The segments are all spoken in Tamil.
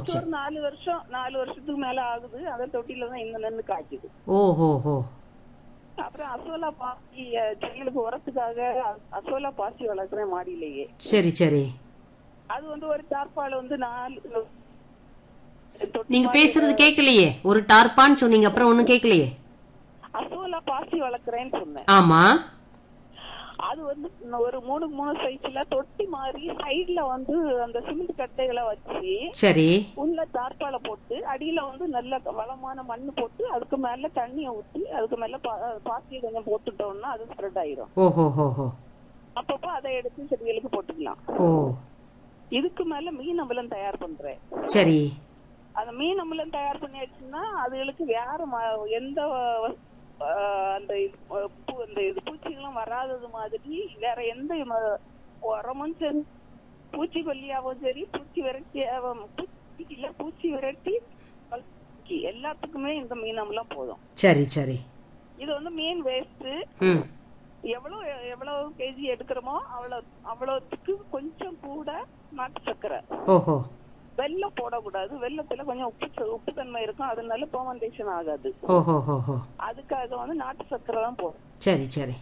சரி ஒரு நாலு வருஷம் நாலு வருஷத்துக்கு மேல ஆகுது அந்த தொட்டில தான் இந்த நெல்லு காய்க்குது ஓஹோ ஹோ அப்புறம் அசோலா பாசி அஹ், செடிகளுக்கு உரத்துக்காக அ- அசோலா பாசி வளர்க்குறேன் மாடியிலேயே சரி சரி அது வந்து ஒரு தார்பால் வந்து நாலு தொட்டி நீங்க மாதிரி பேசுறது கேட்கலையே ஒரு டார்பான்னு சொன்னீங்க அப்புறம் ஒண்ணும் கேட்கலையே அசோலா பாசி வளர்க்குறேன்னு சொன்னேன் ஆமா அது வந்து ஒரு மூணு மூணு சைஸ்ல தொட்டி மாதிரி சைடுல வந்து அந்த சிமெண்ட் கட்டைகளை வச்சு சரி உள்ள தார்பால போட்டு அடியில வந்து நல்ல வளமான மண்ணு போட்டு அதுக்கு மேல தண்ணிய ஊத்தி அதுக்கு மேல பா- பாசியை கொஞ்சம் போட்டுட்டோம்னா அது ஸ்ப்ரெட் ஆயிரும் ஓஹோ ஹோ ஹோ அப்பப்போ அதை எடுத்து செடிகளுக்கு போட்டுக்கலாம் ஓ இதுக்கு மேல மீன் அமிலம் தயார் பண்றேன் சரி அந்த மீன் அமிலம் தயார் பண்ணியாச்சுன்னா அதுகளுக்கு வேற ம- எந்த வ- ஆஹ் அந்த இது, அஹ் பூ- அந்த இது பூச்சிகளும் வராதது மாதிரி வேற எந்த ம- உரமும் சரி பூச்சிக்கொல்லியாவும் சரி பூச்சி விரட்டியாவும் பூச்சி இல்ல பூச்சி விரட்டி வளர்ச்சி எல்லாத்துக்குமே இந்த மீன் அமிலம் போதும் சரி சரி இது வந்து மீன் வேஸ்ட் ம் எவ்வளவு எவ்வளவு கேஜி எடுக்கிறோமோ அவ்வளவு அவ்வளவுக்கு கொஞ்சம் கூட நாட்டு சர்க்கரை ஓஹோ வெல்லம் போடக்கூடாது வெல்லத்துல கொஞ்சம் உப்பு ச- உப்பு தன்மை இருக்கும் அதனால பெர்மெண்டேஷன் ஆகாது ஓஹோ ஹோ ஹோ அதுக்காக வந்து நாட்டு சர்க்கரை தான் போடும் சரி சரி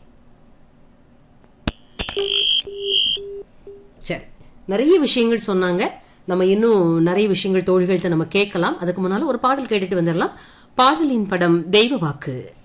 சரி நிறைய விஷயங்கள் சொன்னாங்க நம்ம இன்னும் நிறைய விஷயங்கள் தோழிகள்கிட்ட நம்ம கேட்கலாம் அதுக்கு முன்னால ஒரு பாடல் கேட்டுட்டு வந்துடலாம் பாடலின் படம் தெய்வ வாக்கு